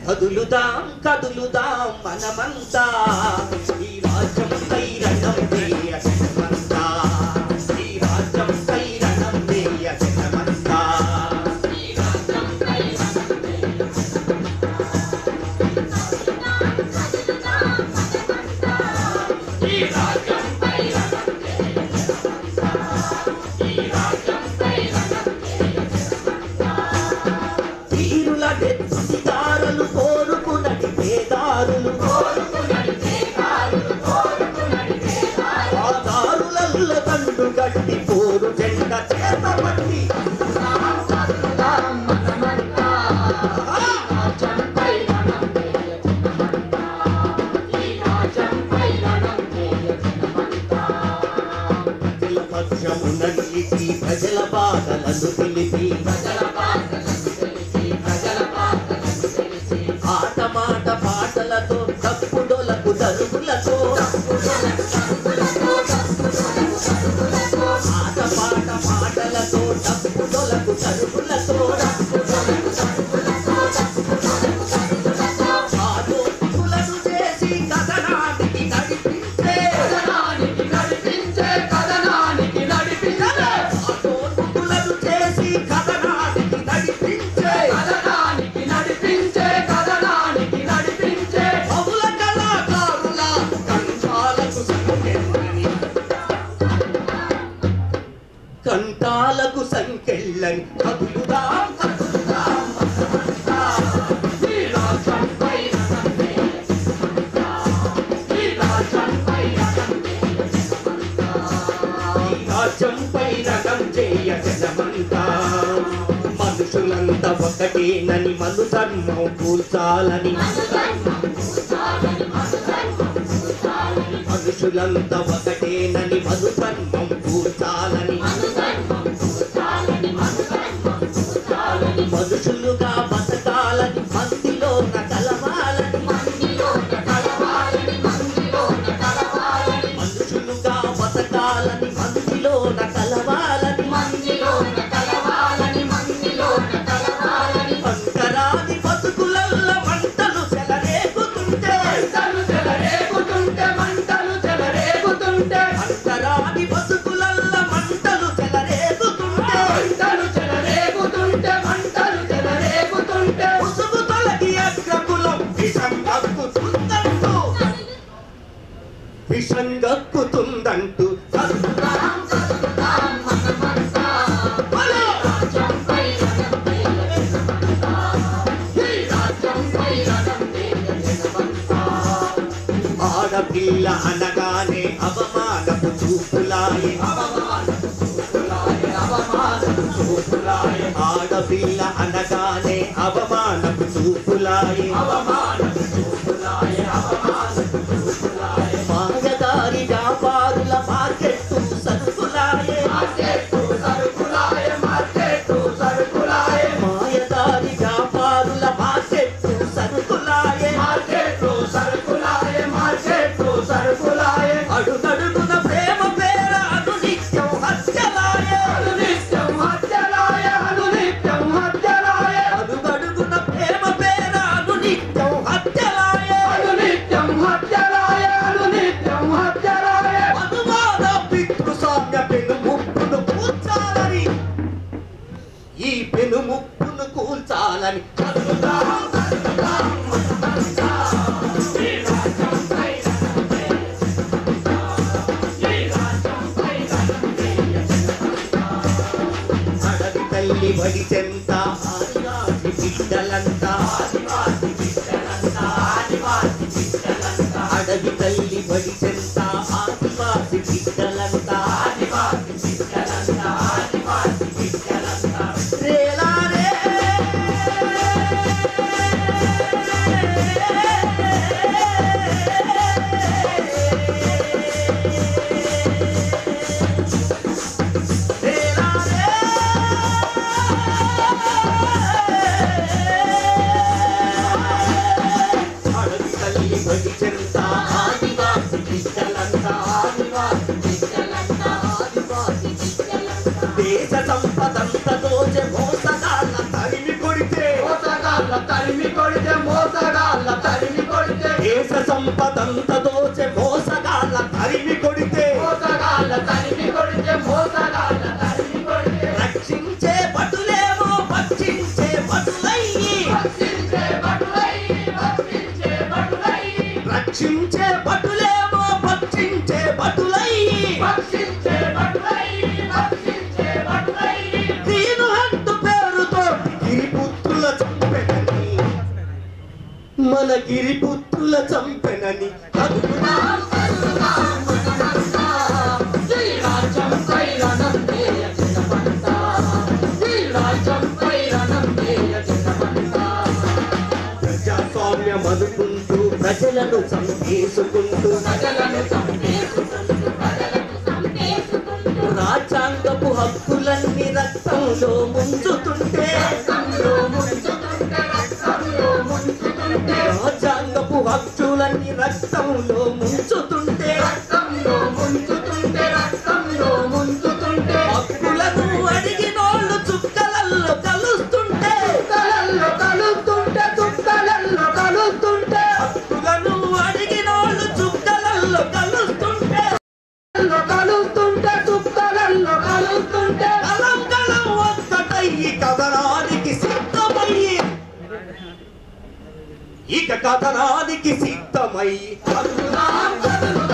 కదులుదాం కదులుదాం మనమంతా ఈ రాజ్యం రణం వేయ జనమంతా ఈ రాజ్యం రణం వేయ జనమంతా వీరుల నెత్తిదారులు కోరుకునటి పేదారులు ఆ దారులల్ల తండు గట్టి పోరు జెండ చేత పట్టి ప్రజల పక్షమున నిలిచి ప్రజల బాధలను పిలిపి ఆట మాట పాటలతో తప్పుడోలకు దరుగులతో ఆట పాట పాటలతో తప్పుడోలకు తరుగులతో ఆలోచనలను చేసి కథనానికి నడిపించే ఆలోచనలను చేసి కథనానికి నడిపించే బహుళ కళాకారుల కంఠాలకు సంకెళ్ళని కంఠాలకు సంకెళ్ళని కదులుదాం కదులుదాం మనమంతా. ఈ రాజ్యంపై రథం చేయ జనమంతా మనుషులంతా ఒకటేనని మను ధర్మం కూల్చాలని మనుషులంతా ఒకటేనని మను ధర్మం కూల్చాలని మనుషులుగా బతకాలని మందిలో కలవాలని మనుషులుగా బతకాలని మందిలో కలవాలని అంతరాది బతుకులల్ల మంటలు చెలరేగుతుంటే అంతరాది బతుకులల్ల మంటలు చెలరేగుతుంటే ముసుగు తొలగి అగ్రకులం విషం గక్కుతుందంటూ విషం గక్కుతుందంటూ హలో! ఆడపిల్ల అనగానే అవమానపు చూపులాయే ఆడపిల్ల అనగానే అవమానపు చూపులాయే మాయదారి వ్యాపారుల మార్కెట్టు సరుకులాయే మాయదారి వ్యాపారుల మార్కెట్టు సరుకులాయే అడుగడుగున ప్రేమ పేర అటు నిత్యం హత్యలాయే అడుగడుగున ప్రేమ పేర అటు నిత్యం హత్యలాయే అనువాద పితృస్వామ్య పెను ముప్పును కూల్చాలని ఈ పెను ముప్పును కూల్చాలని అడవి తల్లి బడి చెంత ఆదివాసి బిడ్డలంతా అడవి తల్లి బడి చెంత ఆదివాసి బిడ్డలంతా రేలారే రేలారే సంపదంత దోచె మోసగాళ్ళ తరిమి కొడితే మోసగాళ్ళ తరిమి కొడితే మోసగాళ్ళ తరిమి కొడితే రక్షించే భటులేమో భక్షించే భటులయ్యి భక్షించే భటులై భక్షించే భటులై రక్షించే భటులేమో భక్షించే భటులయ్యి భక్షించే భటులై భక్షించే భటులై దీను హంతు పేరుతో గిరిపుత్రుల చంపెనని మన గిరిపుత్రుల చంపెనని కదులుదాం శ్రీరాజ్యం పైరణం దేయ జగమంతా శ్రీరాజ్యం పైరణం దేయ జగమంతా ప్రజాస్వామ్యం అనుకుంటూ ప్రజలను చంపేసుకుంటూ ప్రజలను చంపేసుకుంటూ ప్రజలను చంపేసుకుంటూ రాజ్యాంగపు హక్కులన్నీ రక్తంలో ముంచుతుంటే రక్తంలో ముంచుతుంటే రక్తంలో ముంచుతుంటే రాజ్యాంగపు హక్కులన్నీ రక్తంలో ముంచుతుంటే రక్తంలో ముంచుతుంటే రక్తంలో ముంచుతుంటే హక్కులను అడిగినోళ్ళు చుక్కలల్లో కలుస్తుంటే చుక్కలల్లో కలుస్తుంటే చుక్కలల్లో కలుస్తుంటే హక్కులను అడిగినోళ్ళు చుక్కలల్లో కలుస్తుంటే చుక్కలల్లో కలుస్తుంటే చుక్కలల్లో కలుస్తుంటే కలం కలం ఒక్కటయ్యి కథనానికి సిద్ధమయ్యి ఇక కథనానికి సిద్ధమయ్యి కదులుదాం కదులుదాం